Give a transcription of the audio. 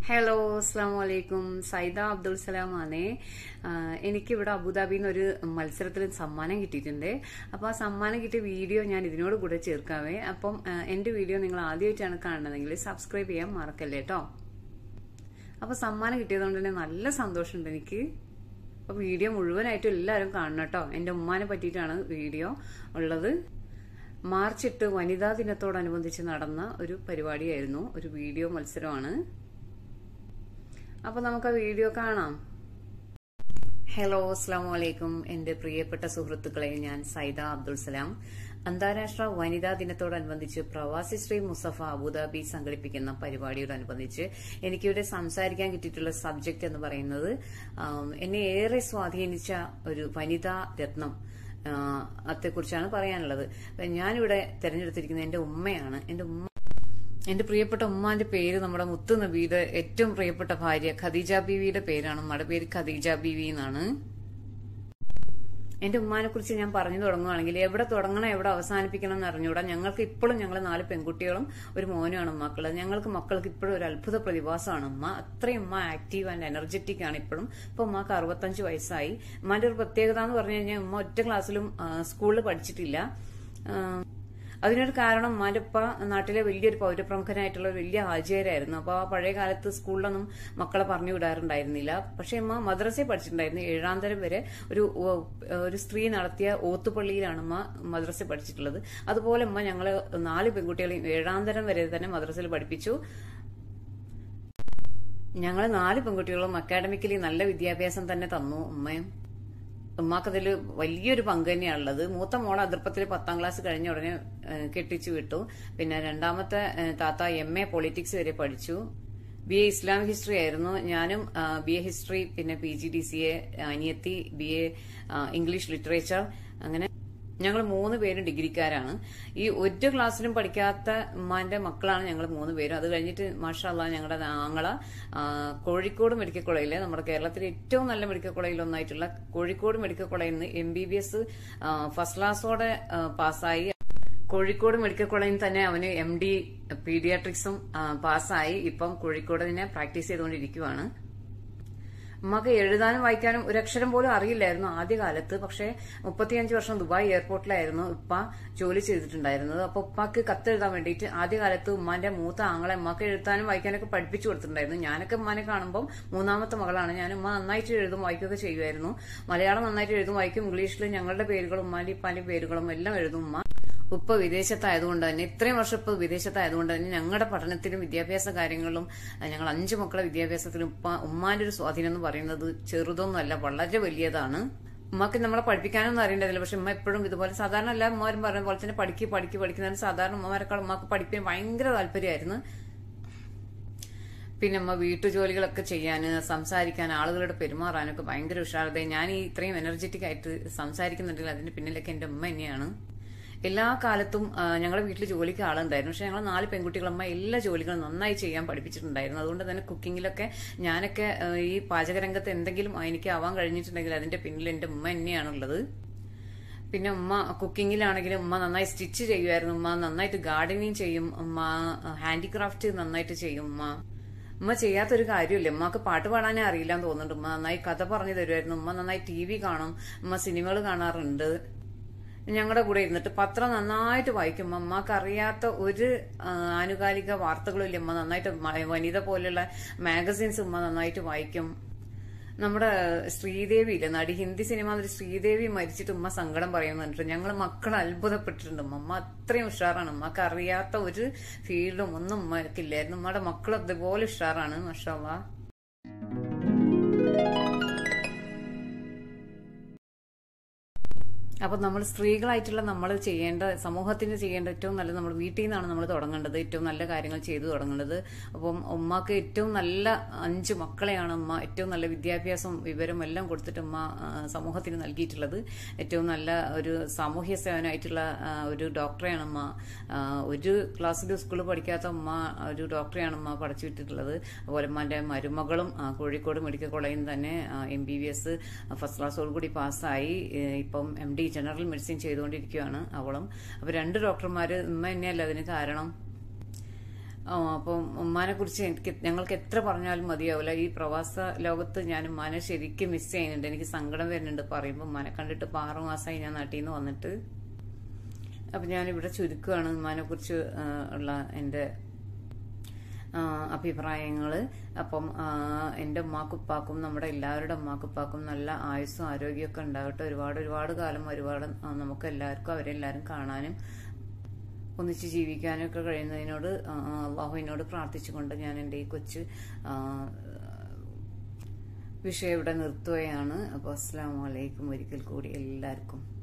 hello അസ്സാം വലൈക്കും സൈദ അബ്ദുൾ സലാം ആണേ എനിക്കിവിടെ അബുദാബിയിൽ നിന്ന് ഒരു മത്സരത്തിൽ സമ്മാനം കിട്ടിയിട്ടുണ്ട് അപ്പോൾ ആ സമ്മാനം കിട്ടിയ വീഡിയോ ഞാൻ ഇതിനോട് കൂടെ ചേർക്കാവേ അപ്പം ആ, എൻ്റെ വീഡിയോ നിങ്ങൾ ആദ്യമായിട്ടാണ് കാണുന്നതെങ്കിൽ സബ്സ്ക്രൈബ് ചെയ്യാൻ മറക്കല്ലേ കേട്ടോ അപ്പോൾ സമ്മാനം കിട്ടിയതുകൊണ്ട് തന്നെ നല്ല സന്തോഷമുണ്ട് എനിക്ക് അപ്പോൾ വീഡിയോ മുഴുവനായിട്ടും എല്ലാവരും കാണണം കേട്ടോ എൻ്റെ ഉമ്മാനെ പറ്റിയിട്ടാണ് വീഡിയോ ഉള്ളത് മാർച്ച് എട്ട് വനിതാ ദിനത്തോടനുബന്ധിച്ച് നടന്ന ഒരു പരിപാടിയായിരുന്നു ഒരു വീഡിയോ മത്സരമാണ് അപ്പൊ നമുക്ക് ആ വീഡിയോ കാണാം ഹലോ അസ്സാം വലൈക്കും എന്റെ പ്രിയപ്പെട്ട സുഹൃത്തുക്കളെ ഞാൻ സൈദ അബ്ദുൾ സലാം അന്താരാഷ്ട്ര വനിതാ ദിനത്തോടനുബന്ധിച്ച് പ്രവാസി ശ്രീ മുസഫ അബുദാബി സംഘടിപ്പിക്കുന്ന പരിപാടിയോടനുബന്ധിച്ച് എനിക്കിവിടെ സംസാരിക്കാൻ കിട്ടിയിട്ടുള്ള സബ്ജക്ട് എന്ന് പറയുന്നത് ആം, എന്നെ ഏറെ സ്വാധീനിച്ച ഒരു വനിതാ രത്നം അത്തെക്കുറിച്ചാണ് പറയാനുള്ളത് അപ്പൊ ഞാനിവിടെ തെരഞ്ഞെടുത്തിരിക്കുന്നത് എന്റെ ഉമ്മയാണ് എന്റെ ഉമ്മ എന്റെ പ്രിയപ്പെട്ട ഉമ്മാന്റെ പേര് നമ്മുടെ മുത്തു നബിയുടെ ഏറ്റവും പ്രിയപ്പെട്ട ഭാര്യ ഖദീജ ബീവിയുടെ പേരാണ് ഉമ്മയുടെ പേര് ഖദീജ ബീവി എന്നാണ് എന്റെ ഉമ്മാനെ കുറിച്ച് ഞാൻ പറഞ്ഞു തുടങ്ങുകയാണെങ്കിൽ എവിടെ തുടങ്ങണം എവിടെ അവസാനിപ്പിക്കണം എന്ന് അറിഞ്ഞുകൂടാ ഞങ്ങൾക്ക് ഇപ്പോഴും ഞങ്ങൾ നാല് പെൺകുട്ടികളും ഒരു മോനുമാണ് മക്കള് ഞങ്ങൾക്ക് മക്കൾക്ക് ഇപ്പോഴും ഒരു അത്ഭുത പ്രതിഭാസമാണ് ഉമ്മ അത്രയും ഉമ്മ ആക്റ്റീവ് ആൻഡ് എനർജറ്റിക് ആണ് ഇപ്പോഴും ഇപ്പൊ ഉമ്മക്ക് അറുപത്തഞ്ച് വയസ്സായി ഉമ്മാന്റെ ഒരു പ്രത്യേകത എന്ന് പറഞ്ഞു കഴിഞ്ഞാൽ ഉമ്മ ഒറ്റ ക്ലാസ്സിലും ആ, സ്കൂളിൽ പഠിച്ചിട്ടില്ല ആ, അതിനൊരു കാരണം ഉമ്മാന്റെ ഉപ്പ നാട്ടിലെ വലിയൊരു പൗരപ്രമുഖനായിട്ടുള്ള ഒരു വലിയ ഹാജിയാരായിരുന്നു അപ്പൊ ആ പഴയ കാലത്ത് സ്കൂളിലൊന്നും മക്കളെ പറഞ്ഞു വിടാറുണ്ടായിരുന്നില്ല പക്ഷെ ഉമ്മ മദ്രസയിൽ പഠിച്ചിട്ടുണ്ടായിരുന്നു ഏഴാം തരം വരെ ഒരു ഓ- ഒരു സ്ത്രീ നടത്തിയ ഓത്തുപള്ളിയിലാണ് ഉമ്മ മദ്രസയിൽ പഠിച്ചിട്ടുള്ളത് അതുപോലെ ഉമ്മ ഞങ്ങള് നാല് പെൺകുട്ടികളെയും ഏഴാം തരം വരെ തന്നെ മദ്രസയിൽ പഠിപ്പിച്ചു ഞങ്ങൾ നാല് പെൺകുട്ടികളും അക്കാഡമിക്കലി നല്ല വിദ്യാഭ്യാസം തന്നെ തന്നു ഉമ്മയും ഉമ്മാക്കതിൽ വലിയൊരു പങ്ക് തന്നെയാണുള്ളത് മൂത്ത മോളെ അതിർപ്പത്തിൽ പത്താം ക്ലാസ് കഴിഞ്ഞ ഉടനെ ഏഹ്, കെട്ടിച്ചു വിട്ടു പിന്നെ രണ്ടാമത്തെ ഏഹ്, താത്ത എം എ പൊളിറ്റിക്സ് വരെ പഠിച്ചു ബി എ ഇസ്ലാമിക് ഹിസ്റ്ററി ആയിരുന്നു ഞാനും ബി എ ഹിസ്റ്ററി പിന്നെ P G D C A അനിയത്തി ബി എ ഇംഗ്ലീഷ് ലിറ്ററേച്ചർ അങ്ങനെ ഞങ്ങൾ മൂന്ന് പേരും ഡിഗ്രിക്കാരാണ് ഈ ഒരു ക്ലാസ്സിലും പഠിക്കാത്ത ഉമ്മാന്റെ മക്കളാണ് ഞങ്ങൾ മൂന്ന് പേരും അത് കഴിഞ്ഞിട്ട് മാഷാല്ല ഞങ്ങളുടെ ആങ്ങള ആ, കോഴിക്കോട് മെഡിക്കൽ കോളേജിലെ നമ്മുടെ കേരളത്തിലെ ഏറ്റവും നല്ല മെഡിക്കൽ കോളേജിൽ ഒന്നായിട്ടുള്ള കോഴിക്കോട് മെഡിക്കൽ കോളേജിൽ നിന്ന് M B B S first ക്ലാസ്സോടെ ആ, പാസ്സായി കോഴിക്കോട് മെഡിക്കൽ കോളേജിൽ തന്നെ അവന് എം ഡി പീഡിയാട്രിക്സും ആ, പാസ്സായി ഇപ്പം കോഴിക്കോട് തന്നെ പ്രാക്ടീസ് ചെയ്തുകൊണ്ടിരിക്കുവാണ് ഉമ്മക്ക് എഴുതാനും വായിക്കാനും ഒരു അക്ഷരം പോലും അറിയില്ലായിരുന്നു ആദ്യകാലത്ത് പക്ഷേ മുപ്പത്തിയഞ്ച് വർഷം ദുബായ് എയർപോർട്ടിലായിരുന്നു ഉപ്പ ജോലി ചെയ്തിട്ടുണ്ടായിരുന്നത് അപ്പൊ ഉപ്പാക്ക് കത്തെഴുതാൻ വേണ്ടിയിട്ട് ആദ്യകാലത്ത് ഉമ്മാന്റെ മൂത്ത ആങ്ങളെ ഉമ്മാക്ക് എഴുതാനും വായിക്കാനൊക്കെ പഠിപ്പിച്ചു കൊടുത്തിട്ടുണ്ടായിരുന്നു ഞാനൊക്കെ ഉമ്മാനെ കാണുമ്പോൾ മൂന്നാമത്തെ മകളാണ് ഞാൻ ഉമ്മ നന്നായിട്ട് എഴുതും വായിക്കുകയൊക്കെ ചെയ്യുമായിരുന്നു മലയാളം നന്നായിട്ട് എഴുതും വായിക്കും ഇംഗ്ലീഷിൽ ഞങ്ങളുടെ പേരുകളും ഉമ്മാന്റെ ഇപ്പാന്റെ പേരുകളും എല്ലാം എഴുതും ഉമ്മ ഉപ്പ വിദേശത്തായതുകൊണ്ട് തന്നെ ഇത്രയും വർഷം ഇപ്പൊ വിദേശത്തായതുകൊണ്ട് തന്നെ ഞങ്ങളുടെ പഠനത്തിലും വിദ്യാഭ്യാസ കാര്യങ്ങളിലും അഹ് ഞങ്ങൾ അഞ്ചു മക്കളെ വിദ്യാഭ്യാസത്തിലും ഉപ്പ ഉമ്മാന്റെ ഒരു സ്വാധീനം എന്ന് പറയുന്നത് ചെറുതൊന്നുമല്ല വളരെ വലിയതാണ് ഉമ്മക്ക് നമ്മളെ പഠിപ്പിക്കാനൊന്നും അറിയേണ്ടതില്ല പക്ഷെ ഉമ്മ എപ്പോഴും ഇതുപോലെ സാധാരണ എല്ലാ ഉമ്മമാരും പറയുന്ന പോലെ തന്നെ പഠിക്ക് പഠിക്ക് പഠിക്കുന്നതിന് സാധാരണ ഉമ്മമാരെക്കാൾ ഉമ്മക്ക് പഠിക്കാൻ ഭയങ്കര താല്പര്യമായിരുന്നു പിന്നെ അമ്മ വീട്ടുജോലികളൊക്കെ ചെയ്യാൻ സംസാരിക്കാൻ ആളുകളോട് പെരുമാറാനൊക്കെ ഭയങ്കര ഉഷാറത ഞാൻ ഈ ഇത്രയും എനർജറ്റിക് ആയിട്ട് സംസാരിക്കുന്നുണ്ടെങ്കിൽ അതിന്റെ പിന്നിലൊക്കെ എന്റെ അമ്മ തന്നെയാണ് എല്ലാ കാലത്തും ആ, ഞങ്ങളുടെ വീട്ടിൽ ജോലിക്ക് ആളുണ്ടായിരുന്നു പക്ഷെ ഞങ്ങൾ നാല് പെൺകുട്ടികളമ്മ എല്ലാ ജോലികളും നന്നായി ചെയ്യാൻ പഠിപ്പിച്ചിട്ടുണ്ടായിരുന്നു അതുകൊണ്ട് തന്നെ കുക്കിങ്ങിലൊക്കെ ഞാനൊക്കെ ആ, ഈ പാചകരംഗത്ത് എന്തെങ്കിലും എനിക്ക് ആവാൻ കഴിഞ്ഞിട്ടുണ്ടെങ്കിൽ അതിന്റെ പിന്നിൽ എന്റെ ഉമ്മ തന്നെയാണുള്ളത് പിന്നെ ഉമ്മ കുക്കിങ്ങിലാണെങ്കിലും ഉമ്മ നന്നായി സ്റ്റിച്ച് ചെയ്യുമായിരുന്നു ഉമ്മ നന്നായിട്ട് ഗാർഡനിങ് ചെയ്യും ഉമ്മ ഹാൻഡിക്രാഫ്റ്റ് നന്നായിട്ട് ചെയ്യും ഉമ്മ ഉമ്മ ചെയ്യാത്തൊരു കാര്യമില്ല ഉമ്മക്ക് പാട്ട് പാടാനേ അറിയില്ലാന്ന് തോന്നുന്നുണ്ട് ഉമ്മ നന്നായി കഥ പറഞ്ഞു തരുമായിരുന്നു ഉമ്മ നന്നായി ടി വി കാണും ഉമ്മ സിനിമകൾ കാണാറുണ്ട് ഞങ്ങളുടെ കൂടെ ഇരുന്നിട്ട് പത്രം നന്നായിട്ട് വായിക്കും അമ്മക്ക് അറിയാത്ത ഒരു ആ, ആനുകാലിക വാർത്തകളും ഇല്ല ഉമ്മ നന്നായിട്ട് മ- വനിത പോലുള്ള മാഗസിൻസ് ഉമ്മ നന്നായിട്ട് വായിക്കും നമ്മുടെ ശ്രീദേവി ഇല്ലേ നടി ഹിന്ദി സിനിമ നടി ശ്രീദേവി മരിച്ചിട്ട് ഉമ്മ സങ്കടം പറയുന്നുണ്ട് ഞങ്ങൾ മക്കൾ അത്ഭുതപ്പെട്ടിട്ടുണ്ട് ഉമ്മ ഉമ്മ അത്രയും ഉഷാറാണ് ഉമ്മക്ക് അറിയാത്ത ഒരു ഫീൽഡും ഒന്നും ഉമ്മക്കില്ലായിരുന്നു ഉമ്മയുടെ മക്കൾ അതുപോലെ ഉഷാറാണ് മഷാവാ അപ്പൊ നമ്മൾ സ്ത്രീകളായിട്ടുള്ള നമ്മൾ ചെയ്യേണ്ട സമൂഹത്തിന് ചെയ്യേണ്ട ഏറ്റവും നല്ല നമ്മൾ വീട്ടിൽ നിന്നാണ് നമ്മൾ തുടങ്ങേണ്ടത് ഏറ്റവും നല്ല കാര്യങ്ങൾ ചെയ്തു തുടങ്ങേണ്ടത് അപ്പം ഉമ്മക്ക് ഏറ്റവും നല്ല അഞ്ച് മക്കളെയാണ് ഉമ്മ ഏറ്റവും നല്ല വിദ്യാഭ്യാസം വിവരം എല്ലാം കൊടുത്തിട്ട് ഉമ്മ ആ, സമൂഹത്തിന് നൽകിയിട്ടുള്ളത് ഏറ്റവും നല്ല ഒരു സാമൂഹ്യ സേവനമായിട്ടുള്ള ആ, ഒരു ഡോക്ടറെയാണ് ഉമ്മ ആ, ഒരു ക്ലാസ്സിൽ സ്കൂളിൽ പഠിക്കാത്ത ഉമ്മ ഒരു ഡോക്ടറെയാണ് ഉമ്മ പഠിച്ചു വിട്ടിട്ടുള്ളത് അതുപോലെ ഉമ്മാന്റെ മരുമകളും ആ, കോഴിക്കോട് മെഡിക്കൽ കോളേജിൽ നിന്ന് തന്നെ M B B S first ക്ലാസ്സോടുകൂടി പാസ്സായി ഏ, ഇപ്പം എം ഡി ജനറൽ മെഡിസിൻ ചെയ്തുകൊണ്ടിരിക്കുകയാണ് അവളും അപ്പൊ രണ്ട് ഡോക്ടർമാര് ഉമ്മ തന്നെയല്ല അതിന് കാരണം ആ, അപ്പം ഉമ്മാനെ കുറിച്ച് എനിക്ക് ഞങ്ങൾക്ക് എത്ര പറഞ്ഞാലും മതിയാവില്ല ഈ പ്രവാസ ലോകത്ത് ഞാൻ ഉമ്മാനെ ശരിക്കും മിസ് ചെയ്യുന്നുണ്ട് എനിക്ക് സങ്കടം വരുന്നുണ്ട് പറയുമ്പോൾ ഉമ്മാനെ കണ്ടിട്ട് ഇപ്പൊ ആറു മാസമായി ഞാൻ നാട്ടിൽ നിന്ന് വന്നിട്ട് അപ്പൊ ഞാനിവിടെ ചുരുക്കുകയാണ് ഉമ്മാനെ കുറിച്ച് ഉള്ള എൻ്റെ അഭിപ്രായങ്ങൾ അപ്പം ആ, എൻ്റെ ഉമ്മാക്കുപ്പാക്കും നമ്മുടെ എല്ലാവരുടെ ഉമ്മാക്കുപ്പാക്കും നല്ല ആയുസ്സും ആരോഗ്യമൊക്കെ ഉണ്ടാവട്ടെ ഒരുപാട് ഒരുപാട് കാലം ഒരുപാട് ആ, നമുക്ക് എല്ലാവർക്കും അവരെല്ലാവരും കാണാനും ഒന്നിച്ച് ജീവിക്കാനൊക്കെ കഴിയുന്നതിനോട് ആ, അള്ളാഹുവിനോട് പ്രാർത്ഥിച്ചുകൊണ്ട് ഞാൻ എൻ്റെ ഈ കൊച്ചു ആ, വിഷയം ഇവിടെ നിർത്തുകയാണ് അപ്പോൾ അസ്സാം വലൈക്കും ഒരിക്കൽ കൂടി എല്ലാവർക്കും